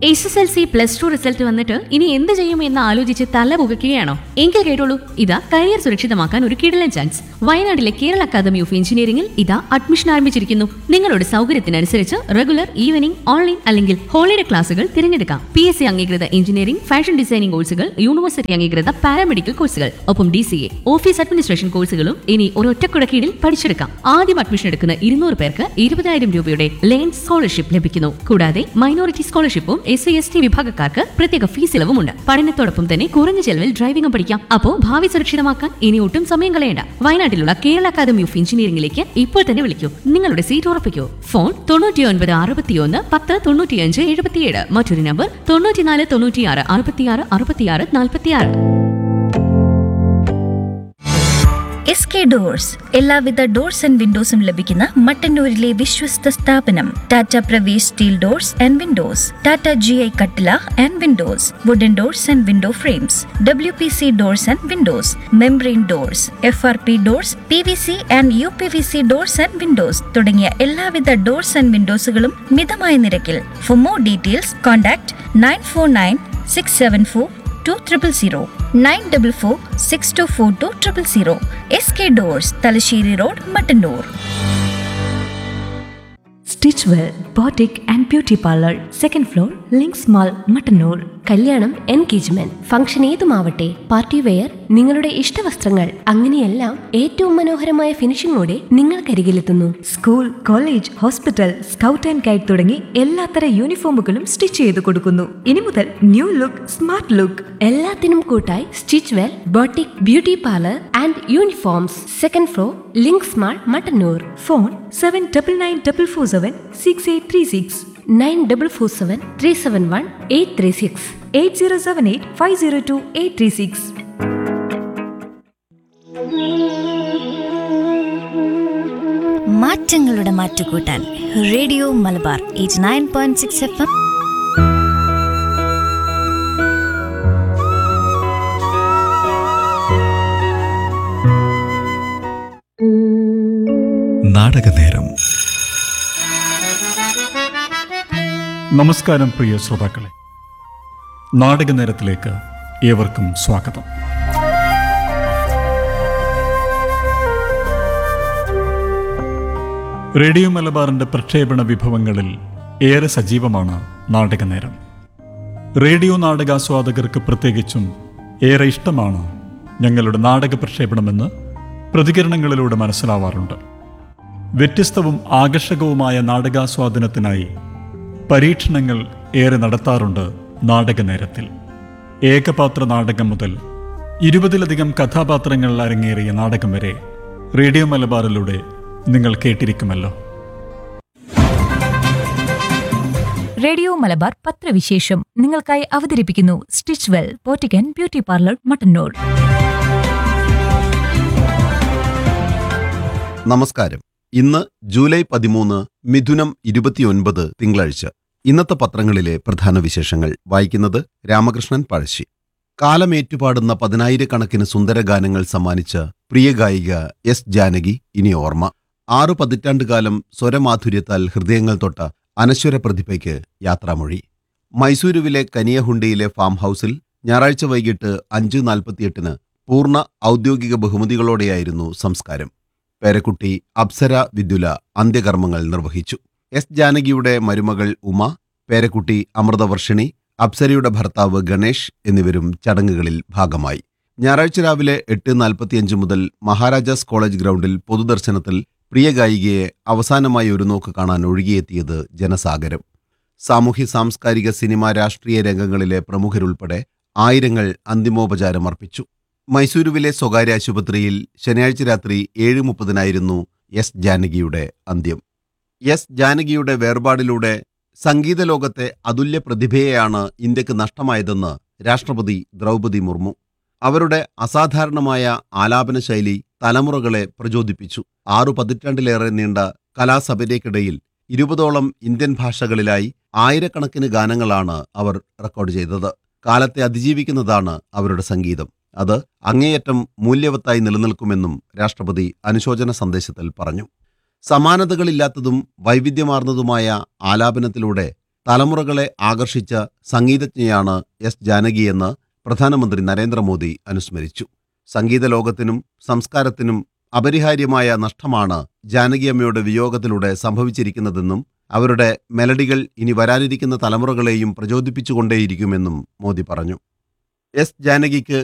S S L C plus two result വന്നിട്ട് ഇനി എന്ത് ചെയ്യും എന്ന് ആലോചിച്ച് തല പുകയ്ക്കുകയാണോ എങ്കിൽ കേട്ടോളൂ ഇതാ കരിയർ സുരക്ഷിതമാക്കാൻ ഒരു കിടലൻ ചാൻസ് വയനാട്ടിലെ കേരള അക്കാദമി ഓഫ് എഞ്ചിനീയറിംഗിൽ ഇതാ അഡ്മിഷൻ ആരംഭിച്ചിരിക്കുന്നു നിങ്ങളുടെ സൗകര്യത്തിനനുസരിച്ച് റെഗുലർ ഈവനിംഗ് ഓൺലൈൻ അല്ലെങ്കിൽ ഹോളിഡേ ക്ലാസുകൾ തിരഞ്ഞെടുക്കാം പി എസ് സി അംഗീകൃത എഞ്ചിനീയറിംഗ് ഫാഷൻ ഡിസൈനിംഗ് കോഴ്സുകൾ യൂണിവേഴ്സിറ്റി അംഗീകൃത പാരാമെഡിക്കൽ കോഴ്സുകൾ ഒപ്പം D C A office administration കോഴ്സുകളും ഇനി ഒരൊറ്റക്കുട കീഴിൽ പഠിച്ചെടുക്കാം ആദ്യം അഡ്മിഷൻ എടുക്കുന്ന ഇരുന്നൂറ് പേർക്ക് ഇരുപതായിരം രൂപയുടെ ലേൺ സ്കോളർഷിപ്പ് ലഭിക്കുന്നു കൂടാതെ മൈനോറിറ്റി സ്കോളർഷിപ്പും എസ് സി എസ് ടി വിഭാഗക്കാർക്ക് പ്രത്യേക ഫീസ് ഇളവുമുണ്ട് പഠനത്തോടൊപ്പം തന്നെ കുറഞ്ഞ ചെലവിൽ ഡ്രൈവിംഗും പഠിക്കാം അപ്പോ ഭാവി സുരക്ഷിതമാക്കാൻ ഇനി ഒട്ടും സമയം കളയണ്ട വയനാട്ടിലുള്ള കേരള അക്കാദമി ഓഫ് എഞ്ചിനീയറിംഗിലേക്ക് ഇപ്പോൾ തന്നെ വിളിക്കൂ നിങ്ങളുടെ സീറ്റ് ഉറപ്പിക്കൂ ഫോൺ തൊണ്ണൂറ്റി ഒൻപത് അറുപത്തിയൊന്ന് പത്ത് തൊണ്ണൂറ്റിയഞ്ച് എഴുപത്തിയേഴ് മറ്റൊരു നമ്പർ തൊണ്ണൂറ്റിനാല് തൊണ്ണൂറ്റിയാറ് അറുപത്തിയാറ് അറുപത്തിയാറ് നാൽപ്പത്തിയാറ് എസ് കെ ഡോഴ്സ് എല്ലാവിധ ഡോർസ് ആൻഡ് വിൻഡോസും ലഭിക്കുന്ന മട്ടന്നൂരിലെ വിശ്വസ്ത സ്ഥാപനം Tata Pravesh steel doors and windows Tata G I കട്ടില and windows wooden doors and window frames W P C doors and windows membrane doors F R P doors P V C and U P V C doors and windows തുടങ്ങിയ എല്ലാവിധ doors ആൻഡ് വിൻഡോസുകളും മിതമായ നിരക്കിൽ for more details contact nine four nine six seven four two triple zero nine double four six two four two triple zero S K doors Thalassery road Mattannur stitch well boutique and beauty parlour second floor links mall Mattannur കല്യാണം engagement function ഏതുമാവട്ടെ party wear നിങ്ങളുടെ ഇഷ്ടവസ്ത്രങ്ങൾ അങ്ങനെയെല്ലാം ഏറ്റവും മനോഹരമായ ഫിനിഷിംഗോടെ നിങ്ങൾക്കരികിലെത്തുന്നു school college hospital scout and guide തുടങ്ങി എല്ലാത്തര യൂണിഫോമുകളും സ്റ്റിച്ച് ചെയ്ത് കൊടുക്കുന്നു ഇനി മുതൽ ന്യൂ ലുക്ക് സ്മാർട്ട് ലുക്ക് എല്ലാത്തിനും കൂട്ടായി stitch well boutique beauty parlour and uniforms second floor links mall Mattannur phone seven double nine double four seven six eight three six nine double four seven three seven one eight three six eight zero seven eight five zero two eight three six മാറ്റങ്ങളുടെ മാറ്റുകൂട്ടാൻ radio Malabar eight nine point six F M നാടകനേരം നമസ്കാരം പ്രിയ ശ്രോതാക്കളെ നാടകനേരത്തിലേക്ക് ഏവർക്കും സ്വാഗതം radio മലബാറിന്റെ പ്രക്ഷേപണ വിഭവങ്ങളിൽ ഏറെ സജീവമാണ് നാടകനേരം റേഡിയോ നാടകാസ്വാദകർക്ക് പ്രത്യേകിച്ചും ഏറെ ഇഷ്ടമാണ് ഞങ്ങളുടെ നാടക പ്രക്ഷേപണമെന്ന് പ്രതികരണങ്ങളിലൂടെ മനസ്സിലാവാറുണ്ട് വ്യത്യസ്തവും ആകർഷകവുമായ നാടകാസ്വാദനത്തിനായി പരീക്ഷണങ്ങൾ ഏറെ നടത്താറുണ്ട് നാടകനേരത്തിൽ ഏകപാത്ര നാടകം മുതൽ ഇരുപതിലധികം കഥാപാത്രങ്ങൾ അരങ്ങേറിയ നാടകം വരെ റേഡിയോ മലബാറിലൂടെ നിങ്ങൾ കേട്ടിരിക്കുമല്ലോ റേഡിയോ മലബാർ പത്രവിശേഷം നിങ്ങൾക്കായി അവതരിപ്പിക്കുന്നു stitch well boutique and beauty parlour Mattannur നമസ്കാരം ഇന്ന് ജൂലൈ പതിമൂന്ന് മിഥുനം ഇരുപത്തിയൊൻപത് തിങ്കളാഴ്ച ഇന്നത്തെ പത്രങ്ങളിലെ പ്രധാന വിശേഷങ്ങൾ വായിക്കുന്നത് രാമകൃഷ്ണൻ പഴശ്ശി കാലമേറ്റുപാടുന്ന പതിനായിരക്കണക്കിന് സുന്ദരഗാനങ്ങൾ സമ്മാനിച്ച പ്രിയ ഗായിക എസ് ജാനകി ഇനി ഓർമ്മ ആറു പതിറ്റാണ്ടുകാലം സ്വരമാധുര്യത്താൽ ഹൃദയങ്ങൾ തൊട്ട അനശ്വര പ്രതിഭയ്ക്ക് യാത്രാമൊഴി മൈസൂരുവിലെ കനിയഹുണ്ടിയിലെ ഫാം ഹൗസിൽ ഞായറാഴ്ച വൈകിട്ട് അഞ്ച് നാൽപ്പത്തിയെട്ടിന് പൂർണ്ണ ഔദ്യോഗിക ബഹുമതികളോടെയായിരുന്നു സംസ്കാരം പേരക്കുട്ടി അപ്സര വിദ്യുല അന്ത്യകർമ്മങ്ങൾ നിർവഹിച്ചു എസ് ജാനകിയുടെ മരുമകൾ ഉമ പേരക്കുട്ടി അമൃതവർഷിണി അപ്സരയുടെ ഭർത്താവ് ഗണേഷ് എന്നിവരും ചടങ്ങുകളിൽ ഭാഗമായി ഞായറാഴ്ച രാവിലെ എട്ട് നാൽപ്പത്തിയഞ്ച് മുതൽ മഹാരാജാസ് കോളേജ് ഗ്രൗണ്ടിൽ പൊതുദർശനത്തിൽ പ്രിയ ഗായികയെ അവസാനമായി ഒരു നോക്ക് കാണാൻ ഒഴുകിയെത്തിയത് ജനസാഗരം സാമൂഹ്യ സാംസ്കാരിക സിനിമ രാഷ്ട്രീയ രംഗങ്ങളിലെ പ്രമുഖരുൾപ്പെടെ ആയിരങ്ങൾ അന്തിമോപചാരം അർപ്പിച്ചു മൈസൂരുവിലെ സ്വകാര്യ ആശുപത്രിയിൽ ശനിയാഴ്ച രാത്രി ഏഴ് മുപ്പതിനായിരുന്നു എസ് ജാനകിയുടെ അന്ത്യം എസ് ജാനകിയുടെ വേർപാടിലൂടെ സംഗീത ലോകത്തെ അതുല്യ പ്രതിഭയെയാണ് ഇന്ത്യക്ക് നഷ്ടമായതെന്ന് രാഷ്ട്രപതി ദ്രൗപദി മുർമു അവരുടെ അസാധാരണമായ ആലാപന ശൈലി തലമുറകളെ പ്രചോദിപ്പിച്ചു ആറു പതിറ്റാണ്ടിലേറെ നീണ്ട കലാസഭയ്ക്കിടയിൽ ഇരുപതോളം ഇന്ത്യൻ ഭാഷകളിലായി ആയിരക്കണക്കിന് ഗാനങ്ങളാണ് അവർ റെക്കോർഡ് ചെയ്തത് കാലത്തെ അതിജീവിക്കുന്നതാണ് അവരുടെ സംഗീതം അത് അങ്ങേയറ്റം മൂല്യവത്തായി നിലനിൽക്കുമെന്നും രാഷ്ട്രപതി അനുശോചന സന്ദേശത്തിൽ പറഞ്ഞു സമാനതകളില്ലാത്തതും വൈവിധ്യമാർന്നതുമായ ആലാപനത്തിലൂടെ തലമുറകളെ ആകർഷിച്ച സംഗീതജ്ഞയാണ് എസ് ജാനകിയെന്ന് പ്രധാനമന്ത്രി നരേന്ദ്രമോദി അനുസ്മരിച്ചു സംഗീത ലോകത്തിനും സംസ്കാരത്തിനും അപരിഹാര്യമായ നഷ്ടമാണ് ജാനകിയമ്മയുടെ വിയോഗത്തിലൂടെ സംഭവിച്ചിരിക്കുന്നതെന്നും അവരുടെ മെലഡികൾ ഇനി വരാനിരിക്കുന്ന തലമുറകളെയും പ്രചോദിപ്പിച്ചുകൊണ്ടേയിരിക്കുമെന്നും മോദി പറഞ്ഞു എസ് ജാനകിക്ക്